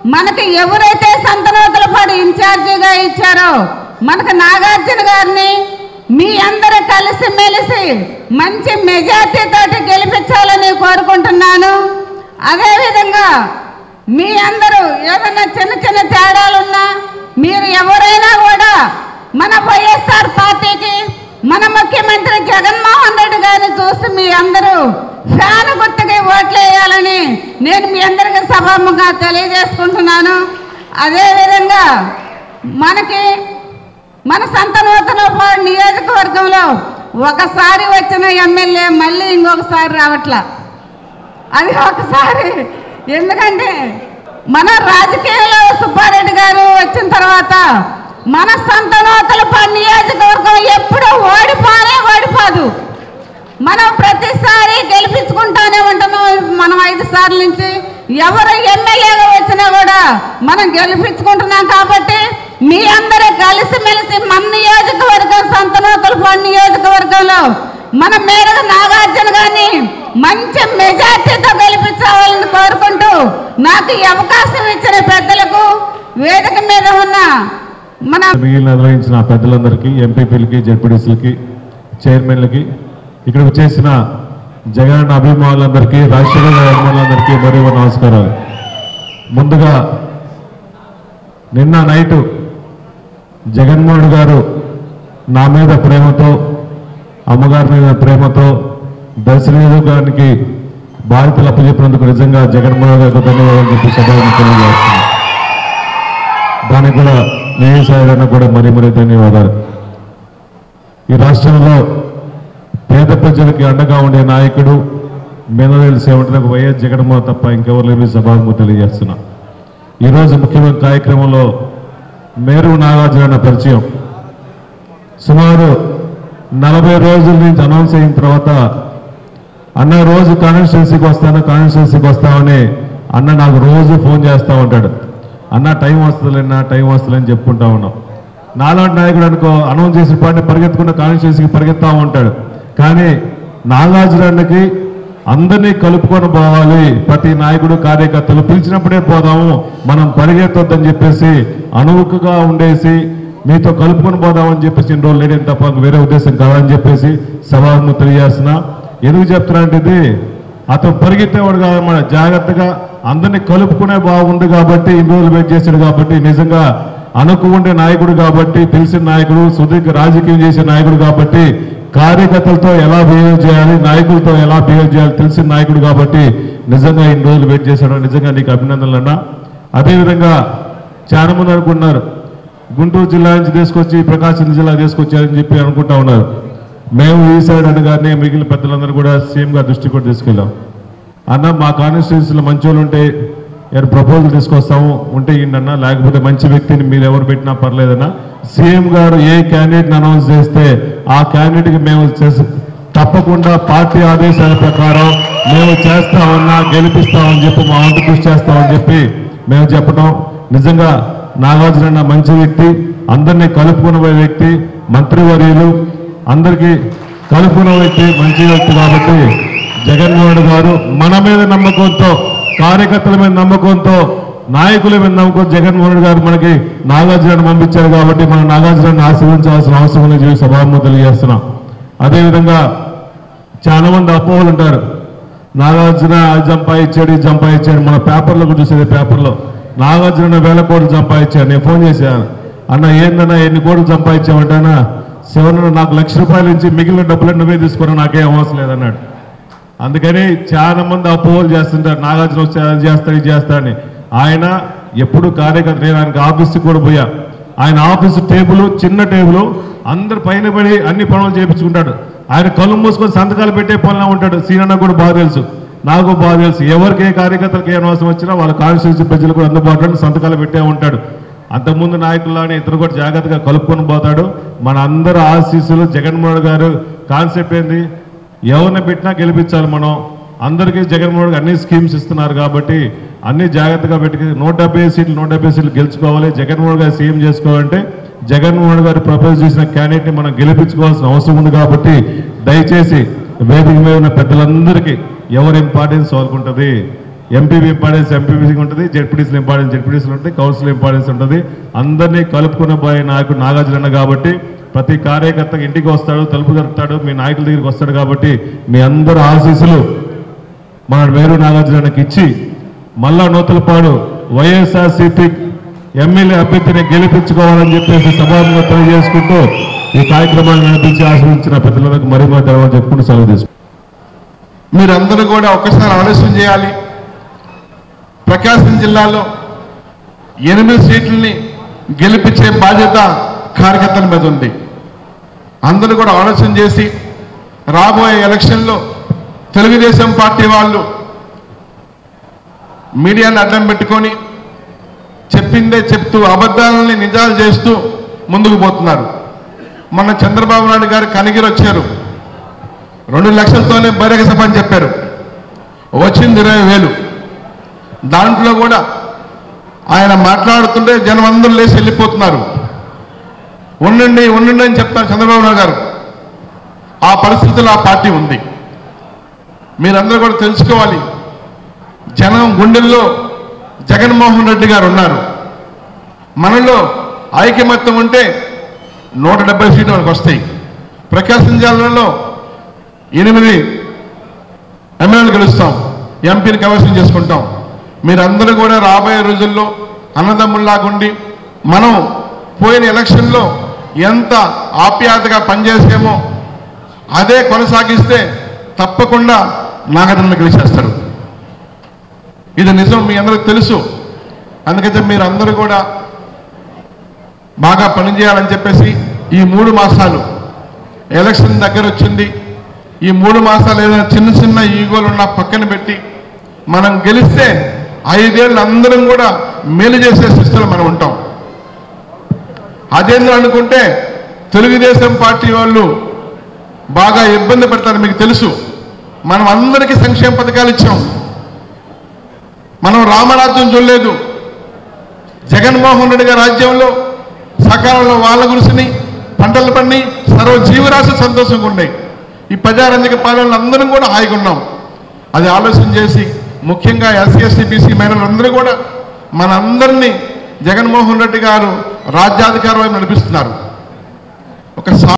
మనకి ఎవరైతే సంతనోతుల పాడు ఇన్ఛార్జిగా ఇచ్చారో మనకు నాగార్జున గారిని మీ అందరూ కలిసి మెలిసి మంచి మెజార్టీ తోటి గెలిపించాలని కోరుకుంటున్నాను అదేవిధంగా మీ అందరూ ఏదైనా చిన్న చిన్న తేడాలున్నా మీరు ఎవరైనా కూడా మన వైఎస్ఆర్ పార్టీకి మన ముఖ్యమంత్రి జగన్మోహన్ రెడ్డి గారిని చూసి మీ అందరూ ఫ్యాన్ గుర్తుకి ఓట్లు వేయాలని నేను మీ అందరికీ సభాముగా తెలియజేసుకుంటున్నాను అదేవిధంగా మనకి మన సంతనూతనపాడు నియోజకవర్గంలో ఒకసారి వచ్చిన ఎమ్మెల్యే మళ్ళీ ఇంకొకసారి రావట్లా అది ఒకసారి ఎందుకంటే మన రాజకీయాల్లో సుబ్బారెడ్డి గారు వచ్చిన తర్వాత మన సంతనోతల నియోజకవర్గం ఎప్పుడూ ఓడిపోనే ఓడిపోదు మనం ప్రతిసారి గెలిపించుకుంటానే ఉంటున్నాం మనం ఐదు సార్ల నుంచి ఎవరు ఎమ్మెల్యేగా వచ్చినా కూడా మనం గెలిపించుకుంటున్నాం కాబట్టి మీ అందరూ కలిసిమెలిసి మన నియోజకవర్గం సంతనోతల నియోజకవర్గంలో మన మేరకు నాగార్జున గారిని మంచి మెజార్టీతో గెలిపించాలని కోరుకుంటూ నాకు ఈ అవకాశం ఇచ్చిన పెద్దలకు వేదిక మీద ఉన్న మన మిగిలిన నిర్వహించిన పెద్దలందరికీ ఎంపీపీలకి జడ్పీటీసీలకి చైర్మన్లకి ఇక్కడ వచ్చేసిన జగన్ అభిమానులందరికీ రాష్ట్ర అభిమానులందరికీ మరియు నమస్కారాలు ముందుగా నిన్న నైటు జగన్మోహన్ గారు నా మీద ప్రేమతో అమ్మగారి మీద ప్రేమతో దర్శనీయుగానికి బాధ్యతలు అప్పచెప్పినందుకు నిజంగా జగన్మోహన్ గారికి ధన్యవాదాలు చెప్పి సభను తెలియజేస్తున్నాను దానికి కూడా విజయసాయి కూడా మరీ మరీ ధన్యవాదాలు ఈ రాష్ట్రంలో పేద ప్రజలకి అండగా ఉండే నాయకుడు మెదవేలు సేవటకు వైఎస్ జగన్మోహన్ తప్ప ఇంకెవరు లేని సభాము తెలియజేస్తున్నా ఈరోజు ముఖ్యమైన కార్యక్రమంలో మేరు నాగార్జున అన్న పరిచయం సుమారు నలభై రోజుల నుంచి అనౌన్స్ అయిన తర్వాత అన్న రోజు కాన్స్టిట్యున్సీకి వస్తాను కాన్స్టిట్యున్సీకి వస్తామని అన్న నాకు రోజు ఫోన్ చేస్తూ ఉంటాడు అన్న టైం వస్తుందిలేనా టైం వస్తుందని చెప్పుకుంటా ఉన్నాం నాలాంటి నాయకుడు అనుకో అనౌన్స్ చేసిన పాటిని పరిగెత్తుకున్న కాన్స్టిట్యున్సీకి పరిగెత్తా ఉంటాడు కానీ నాగార్జునానికి అందరినీ కలుపుకొని పోవాలి ప్రతి నాయకుడు కార్యకర్తలు పిలిచినప్పుడే పోదాము మనం పరిగెత్తొద్దని చెప్పేసి అనువుకుగా ఉండేసి మీతో కలుపుకొని పోదామని చెప్పేసి ఇన్ని రోజులు లేడని తప్ప ఇంక వేరే ఉద్దేశం కాదని చెప్పేసి సభను తెలియజేస్తున్నా ఎందుకు చెప్తున్నా అంటే ఇది అతను పరిగెత్తేవాడు కాదన్నమాట జాగ్రత్తగా అందరినీ కలుపుకునే బాగుంది కాబట్టి ఇన్ని రోజులు వెయిట్ చేశాడు కాబట్టి నిజంగా అనుకు ఉండే నాయకుడు కాబట్టి తెలిసిన నాయకుడు సుదీర్ఘ రాజకీయం చేసే నాయకుడు కాబట్టి కార్యకర్తలతో ఎలా బిహేవ్ చేయాలి నాయకులతో ఎలా బిహేవ్ చేయాలి తెలిసిన నాయకుడు కాబట్టి నిజంగా ఇన్ని రోజులు వెయిట్ చేశాడు నిజంగా నీకు అభినందనలు అన్నా అదేవిధంగా చాలా మంది అనుకున్నారు గుంటూరు జిల్లా నుంచి తీసుకొచ్చి ప్రకాశం జిల్లా తీసుకొచ్చారని చెప్పి అనుకుంటా ఉన్నారు మేము ఈ సైడ్ అనగానే మిగిలిన పెద్దలందరూ కూడా సీఎం గారి దృష్టికి కూడా తీసుకెళ్ళాం అన్న మా కాన్స్టిట్యూన్సీలో మంచి వాళ్ళు ఉంటే ఏమైనా ప్రపోజల్ తీసుకొస్తాము ఉంటే ఏంటన్నా లేకపోతే మంచి వ్యక్తిని మీరు ఎవరు పెట్టినా పర్లేదన్నా సీఎం గారు ఏ క్యాండిడేట్ని అనౌన్స్ చేస్తే ఆ క్యాండిడేట్కి మేము చేసి తప్పకుండా పార్టీ ఆదేశాల ప్రకారం మేము చేస్తామన్నా గెలిపిస్తామని చెప్పి మా వంతు కృషి చేస్తామని చెప్పి మేము చెప్పడం నిజంగా నాగార్జున అన్న మంచి వ్యక్తి అందరినీ కలుపుకునే వ్యక్తి మంత్రివర్యులు అందరికీ కలుపుకునే వ్యక్తి మంచి వ్యక్తి కాబట్టి జగన్మోహన్ గారు మన మీద నమ్మకంతో కార్యకర్తల మీద నమ్మకంతో నాయకుల మీద నమ్మకం జగన్మోహన్ గారు మనకి నాగార్జునను పంపించారు కాబట్టి మనం నాగార్జునని ఆశీర్వించాల్సిన అవసరం ఉందని చెప్పి సభాము తెలియజేస్తున్నాం అదేవిధంగా చాలా మంది అపోహలు ఉంటారు నాగార్జున అది సంపాదించాడు ఇది సంపాదించాడు మన పేపర్లో కూడా చూసేది పేపర్లో నాగార్జున వేల కోట్లు సంపాదించాడు నేను ఫోన్ చేశాను అన్న ఏందన్నా ఎన్ని కోట్లు సంపాదించామంటానా శివన్న నాకు లక్ష రూపాయల నుంచి మిగిలిన డబ్బులు నువ్వే తీసుకున్నా నాకేం అవసరం లేదన్నాడు అందుకని చాలా మంది అపోహలు చేస్తుంటారు నాగార్జున వచ్చి అది చేస్తాడు ఇది చేస్తాడని ఆయన ఎప్పుడు కార్యకర్త నేను ఆయనకి ఆఫీస్కి కూడా పోయా ఆయన ఆఫీస్ టేబుల్ చిన్న టేబుల్ అందరు పైన పడి అన్ని పనులు చేయించుకుంటాడు ఆయన కళ్ళు మూసుకొని సంతకాలు పెట్టే పనిలో ఉంటాడు సీనన్న కూడా బాగా తెలుసు నాకు బాగా తెలుసు ఎవరికి ఏ కార్యకర్తలకు ఏ అవసరం వచ్చినా వాళ్ళ కాన్స్టిట్యూన్సీ ప్రజలు కూడా అందుబాటులో సంతకాలు పెట్టే ఉంటాడు అంతకుముందు నాయకుల్లానే ఇతను కూడా జాగ్రత్తగా కలుపుకొని పోతాడు మన అందరి ఆశీస్సులు జగన్మోహన్ గారు కాన్సెప్ట్ ఏంది ఎవరిని పెట్టినా గెలిపించాలి మనం అందరికీ జగన్మోహన్ గారు అన్ని స్కీమ్స్ ఇస్తున్నారు కాబట్టి అన్ని జాగ్రత్తగా పెట్టి నూట డెబ్బై సీట్లు నూట డెబ్బై సీట్లు గెలుచుకోవాలి జగన్మోహన్ గారు సీఎం చేసుకోవాలంటే జగన్మోహన్ గారు ప్రపోజ్ చేసిన క్యాండిడేట్ని మనం గెలిపించుకోవాల్సిన అవసరం ఉంది కాబట్టి దయచేసి వేదిక మీద ఉన్న పెద్దలందరికీ ఎవరి ఇంపార్టెన్స్ వాళ్ళకుంటుంది ఎంపీపీ ఇంపార్టెన్స్ ఎంపీపీసీకి ఉంటుంది జెడ్పీటీసీలు ఇంపార్టెన్స్ జెడ్పీటీసీలు ఉంటుంది కౌన్సిల్ ఇంపార్టెన్స్ ఉంటుంది అందరినీ కలుపుకున్న పోయే నాయకుడు నాగార్జున కాబట్టి ప్రతి కార్యకర్త ఇంటికి వస్తాడు తలుపు తడతాడు మీ నాయకుల దగ్గరికి వస్తాడు కాబట్టి మీ అందరు ఆశీస్సులు మన వేరు నాగార్జునకి ఇచ్చి మళ్ళా నూతలపాడు వైఎస్ఆర్సీపీ ఎమ్మెల్యే అభ్యర్థిని గెలిపించుకోవాలని చెప్పేసి సభాముగా తెలియజేసుకుంటూ ఈ కార్యక్రమాన్ని నడిపించి ఆశ్రయించిన పెద్దలకు మరీ మరి ధన్యవాదాలు చెప్పుకుంటూ సెలవు తీసుకుంటాం మీరందరూ కూడా ఒక్కసారి ఆలోచన చేయాలి ప్రకాశం జిల్లాలో ఎనిమిది సీట్లని గెలిపించే బాధ్యత కార్యకర్తల మీద ఉంది అందరూ కూడా ఆలోచన చేసి రాబోయే ఎలక్షన్లో తెలుగుదేశం పార్టీ వాళ్ళు మీడియాని అడ్డం పెట్టుకొని చెప్పిందే చెప్తూ అబద్ధాలని నిజాలు చేస్తూ ముందుకు పోతున్నారు మొన్న చంద్రబాబు నాయుడు గారు కనిగిరి వచ్చారు రెండు లక్షలతోనే బహిరంగ సభ అని చెప్పారు వచ్చింది ఇరవై వేలు దాంట్లో కూడా ఆయన మాట్లాడుతుంటే జనం అందరూ లేచి వెళ్ళిపోతున్నారు ఉండండి ఉండండి అని చెప్తారు చంద్రబాబు నాయుడు గారు ఆ పరిస్థితుల్లో ఆ పార్టీ ఉంది మీరందరూ కూడా తెలుసుకోవాలి జనం గుండెల్లో జగన్మోహన్ రెడ్డి గారు ఉన్నారు మనలో ఐకమత్యం ఉంటే నూట డెబ్బై సీట్లు మనకు వస్తాయి ప్రకాశం జిల్లాలో ఎనిమిది ఎమ్మెల్యేలు గెలుస్తాం ఎంపీని కైవసం చేసుకుంటాం మీరందరూ కూడా రాబోయే రోజుల్లో అన్నదమ్ముల్లాగుండి మనం పోయిన ఎలక్షన్లో ఎంత ఆప్యాయతగా పనిచేసామో అదే కొనసాగిస్తే తప్పకుండా నాగరికతను గెలిచేస్తారు ఇది నిజం మీ అందరికి తెలుసు అందుకైతే మీరు అందరూ కూడా బాగా పనిచేయాలని చెప్పేసి ఈ మూడు మాసాలు ఎలక్షన్ దగ్గర వచ్చింది ఈ మూడు మాసాలు ఏదైనా చిన్న చిన్న ఈగోలు ఉన్న పక్కన పెట్టి మనం గెలిస్తే ఐదేళ్ళు అందరం కూడా మేలు చేసే స్థితిలో మనం ఉంటాం అదేందో అనుకుంటే తెలుగుదేశం పార్టీ వాళ్ళు బాగా ఇబ్బంది పెడతారు మీకు తెలుసు మనం అందరికీ సంక్షేమ పథకాలు ఇచ్చాం మనం రామరాజ్యం చూడలేదు జగన్మోహన్ రెడ్డి గారి రాజ్యంలో సకాలంలో వాళ్ళ గురిసిని పంటలు పండి సర్వ జీవరాశి సంతోషంగా ఉన్నాయి ఈ ప్రజారంజక పాలనలు అందరం కూడా హాయిగా ఉన్నాం అది ఆలోచన చేసి ముఖ్యంగా ఎస్సీ ఎస్టీ బీసీ మహిళలు అందరూ కూడా మనందరినీ జగన్మోహన్ రెడ్డి గారు రాజ్యాధికారం వైపు నడిపిస్తున్నారు ఒక సా